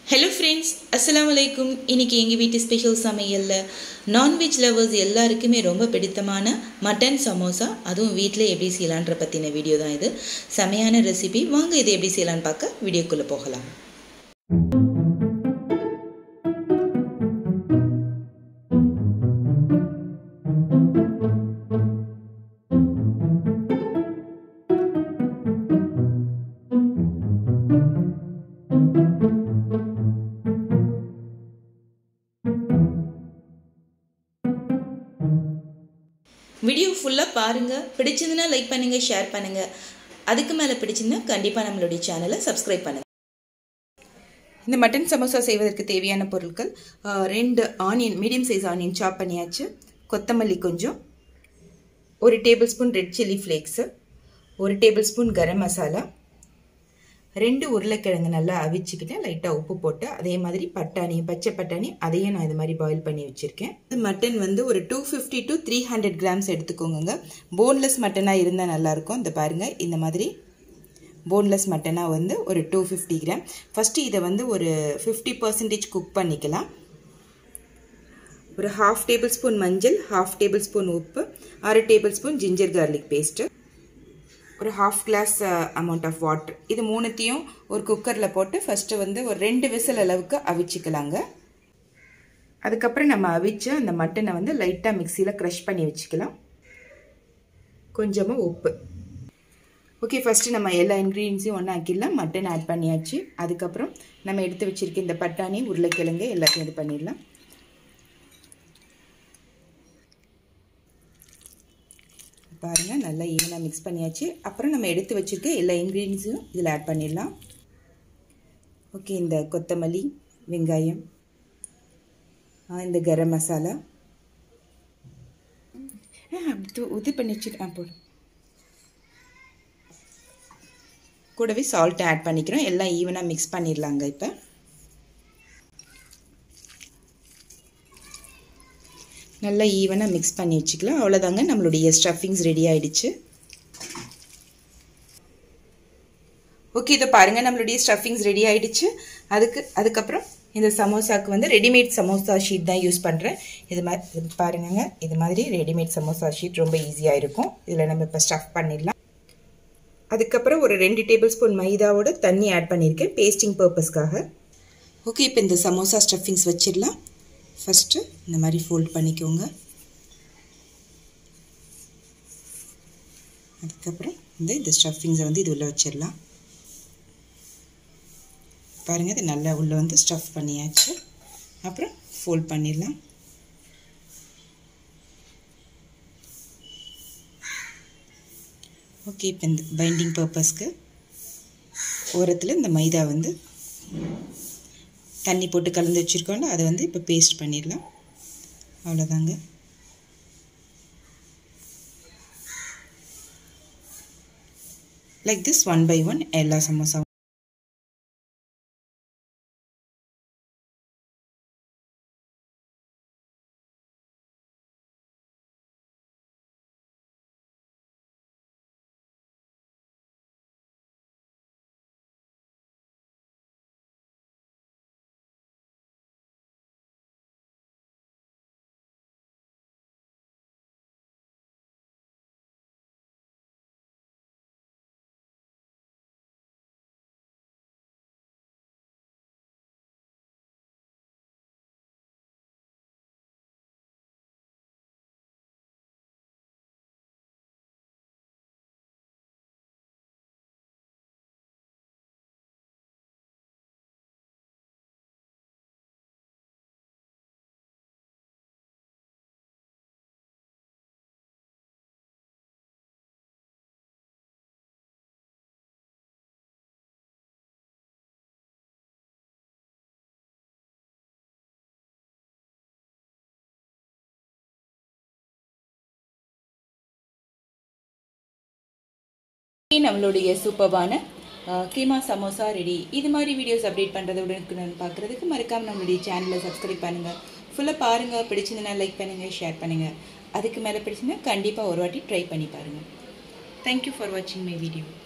hello friends அஸ்ஸலாமு அலைக்கும் இன்றைக்கி எங்கள் வீட்டு ஸ்பெஷல் சமையலில் நான்வெஜ் லவர்ஸ் எல்லாருக்குமே ரொம்ப பிடித்தமான மட்டன் சமோசா அதுவும் வீட்டில் எப்படி செய்யலான்ற பற்றின வீடியோ தான் இது செமையான ரெசிபி வாங்க இது எப்படி செய்யலான்னு பார்க்க வீடியோக்குள்ளே போகலாம் வீடியோ ஃபுல்லாக பாருங்கள் பிடிச்சதுன்னா லைக் பண்ணுங்கள் ஷேர் பண்ணுங்கள் அதுக்கு மேலே பிடிச்சிருந்தா கண்டிப்பாக நம்மளுடைய சேனலை சப்ஸ்கிரைப் பண்ணுங்கள் இந்த மட்டன் சமோசா செய்வதற்கு தேவையான பொருட்கள் ஆஹ், ரெண்டு ஆனியன் மீடியம் சைஸ் ஆனியன் சாப் பண்ணியாச்சு கொத்தமல்லி கொஞ்சம் ஒரு tablespoon red chilli flakes ஒரு டேபிள் ஸ்பூன் கரம் மசாலா ரெண்டு உருளைக்கிழங்கு நல்லா அவிச்சுக்கிட்டு லைட்டாக உப்பு போட்டு அதே மாதிரி பட்டாணி பச்சை பட்டாணி அதையும் நான் இது மாதிரி பாயில் பண்ணி வச்சுருக்கேன் மட்டன் வந்து ஒரு two fifty to three hundred grams எடுத்துக்கோங்க போன்லெஸ் மட்டனாக இருந்தால் நல்லாயிருக்கும் இந்த பாருங்கள் இந்த மாதிரி போன்லெஸ் மட்டனாக வந்து ஒரு டூ ஃபிஃப்டி கிராம் ஃபஸ்ட்டு இதை வந்து ஒரு ஃபிஃப்டி பர்சன்டேஜ் குக் பண்ணிக்கலாம் ஒரு ஹாஃப் டேபிள் ஸ்பூன் மஞ்சள் ஹாஃப் டேபிள் ஸ்பூன் உப்பு அரை tablespoon ginger garlic paste ஒரு half glass amount of water இது மூணுத்தையும் ஒரு குக்கரில் போட்டு ஃபஸ்ட்டு வந்து ஒரு ரெண்டு விசில் அளவுக்கு அவிச்சிக்கலாங்க அதுக்கப்புறம் நம்ம அவிச்ச அந்த மட்டனை வந்து லைட்டாக மிக்சியில் க்ரஷ் பண்ணி வச்சுக்கலாம் கொஞ்சமாக உப்பு ஓகே ஃபஸ்ட்டு நம்ம எல்லா இன்க்ரீடியன்ஸையும் ஒன்றா ஆக்கிடலாம் மட்டன் ஆட் பண்ணியாச்சு அதுக்கப்புறம் நம்ம எடுத்து வச்சுருக்க இந்த பட்டாணி உருளைக்கிழங்கு எல்லாத்தையும் இது பண்ணிடலாம் பாருங்கள் நல்லா ஈவனாக மிக்ஸ் பண்ணியாச்சு அப்புறம் நம்ம எடுத்து வச்சுருக்க எல்லா இன்க்ரீடியன்ஸையும் இதில் ஆட் பண்ணிடலாம் ஓகே இந்த கொத்தமல்லி வெங்காயம் இந்த கரம் மசாலா அப்படி இது பண்ணி வச்சுட்டு ஆ போடும் கூடவே சால்ட் ஆட் பண்ணிக்கிறோம் எல்லாம் ஈவனாக மிக்ஸ் பண்ணிடலாங்க இப்போ நல்லா ஈவனாக மிக்ஸ் பண்ணி வச்சுக்கலாம் அவ்வளோதாங்க நம்மளுடைய ஸ்டஃபிங்ஸ் ரெடி ஆகிடுச்சு ஓகே இதை பாருங்கள் நம்மளுடைய ஸ்டஃபிங்ஸ் ரெடி ஆகிடுச்சு அதுக்கு அதுக்கப்புறம் இந்த சமோசாவுக்கு வந்து ரெடிமேட் சமோசா ஷீட் தான் யூஸ் பண்ணுறேன் இது மாதிரி இது பாருங்கங்க இது மாதிரி ரெடிமேட் சமோசா ஷீட் ரொம்ப ஈஸியாக இருக்கும் இதில் நம்ம இப்போ ஸ்டஃப் பண்ணிடலாம் அதுக்கப்புறம் ஒரு ரெண்டு டேபிள் ஸ்பூன் மைதாவோட தண்ணி ஆட் பண்ணியிருக்கேன் பேஸ்டிங் பர்பஸ்க்காக ஓகே இப்போ இந்த சமோசா ஸ்டஃபிங்ஸ் வச்சிடலாம் ஃபஸ்ட்டு இந்த மாதிரி ஃபோல்ட் பண்ணிக்கோங்க அதுக்கப்புறம் இந்த இந்த ஸ்டஃபிங்ஸை வந்து இது உள்ளே வச்சிடலாம் பாருங்கள் இது நல்லா உள்ளே வந்து ஸ்டஃப் பண்ணியாச்சு அப்புறம் ஃபோல்ட் பண்ணிடலாம் ஓகே இப்போ இந்த பைண்டிங் பர்பஸ்க்கு ஓரத்தில் இந்த மைதா வந்து தண்ணி போட்டு கலந்து வச்சுருக்கோம்ல அதை வந்து இப்போ பேஸ்ட் பண்ணிடலாம் அவ்வளோதாங்க like this one by one எல்லா சமோசாவும் நம்மளுடைய சூப்பர்பான கீமா சமோசா ரெடி இது மாதிரி வீடியோஸ் அப்டேட் பண்ணுறத உடனுக்குடன் பார்க்குறதுக்கு மறக்காமல் நம்மளுடைய சேனலை சப்ஸ்கிரைப் பண்ணுங்கள் ஃபுல்லாக பாருங்கள் பிடிச்சிருந்தனா லைக் பண்ணுங்கள் ஷேர் பண்ணுங்கள் அதுக்கு மேலே பிடிச்சிருந்தா கண்டிப்பாக ஒரு வாட்டி ட்ரை பண்ணி பாருங்கள் தேங்க்யூ ஃபார் வாட்சிங் மை வீடியோ